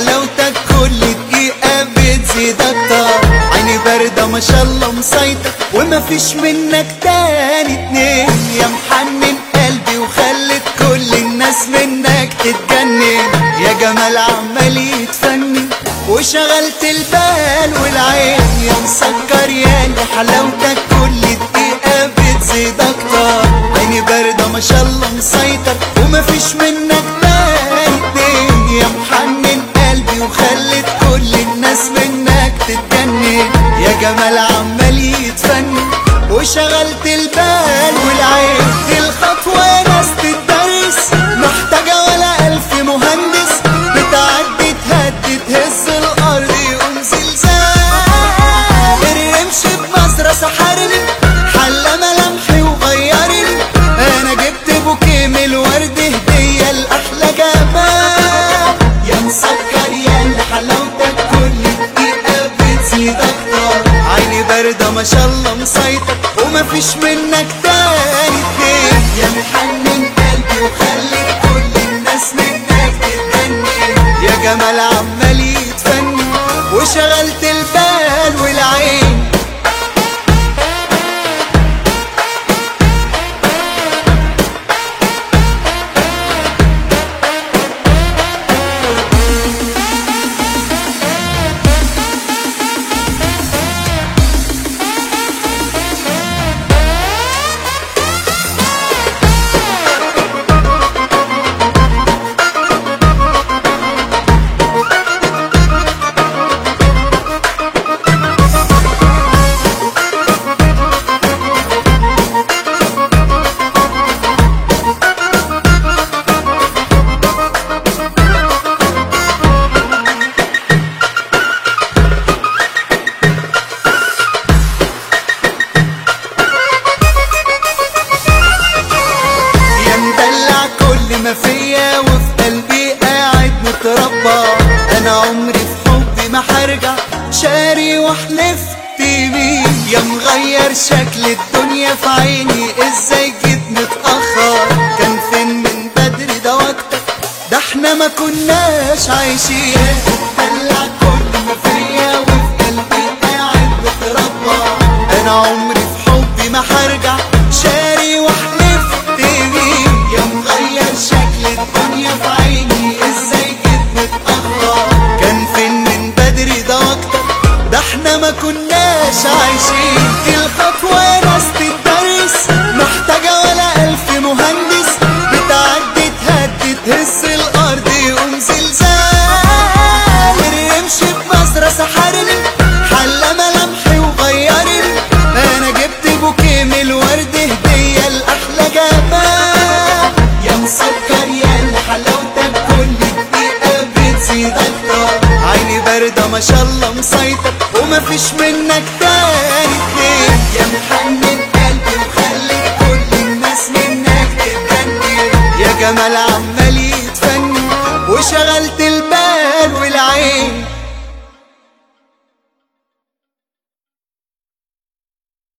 حلاوتك كل دقيقة بتزيد اكتر عيني باردة ما شاء الله مسيطر وما فيش منك تاني اتنين يا محنن قلبي وخلت كل الناس منك تتجنن يا جمال عمال يتفنن وشغلت البال والعين يا مسكر يا اللي حلاوتك كل دقيقة بتزيد اكتر عيني باردة ما شاء الله مسيطر وما فيش منك تاني اتنين يا محنن قلبي وخلت كل الناس منك تتجنن يا جمال عمال يتفنن وشغلت البال والعين دي الخطوة ناس تدرس محتاجة ولا ألف مهندس بتعدي تهدي تهز الأرض يقوم زلزال الرمش بنظرة سحرني حلى ملامحي وغيرني أنا جبت بوكيه من الورد هدية لأحلى جمال يا مسكر يا اللي حلاوتك كل دقيقة بتزيد أكتر عيني باردة ما شاء الله مسيطر وما فيش منك تاني اتنين يا محنن قلبي وخلي كل الناس منك تتجنن يا جمال عمال يتفنن وشغلت البال والعين يا مدلع كل ما فيا وفي قلبي قاعد متربى انا عمري في حبي ما هرجع شاري وحلفت بيه يا مغير شكل الدنيا في عيني ازاي جيت متأخر كان فين من بدري ده وقتك ده احنا ما كناش عايشين مدلع كل ما فيا وفي قلبي قاعد متربى انا عمري في حبي ما هرجع شاري وحلفت بيه يا مغير شكل الدنيا في عيني ازاي جيت متأخر كان فين من بدري ده اكتر ده احنا ما كناش عايشين دي الخطوة ناس تدرس محتاجة ولا ألف مهندس بتعدي تهدي تهز الأرض يقوم زلزال الرمش بنظرة سحرني حلى ملامحي وغيرني أنا جبت بوكيه من الورد هدية لأحلى جمال يا مسكر يا اللي حلاوتك كل دقيقة بتزيد أكتر عيني باردة ما شاء الله مسيطر وما فيش منك تاني اتنين يا محنن قلبي وخلي كل الناس منك تتجنن يا جمال عمال يتفنن وشغلت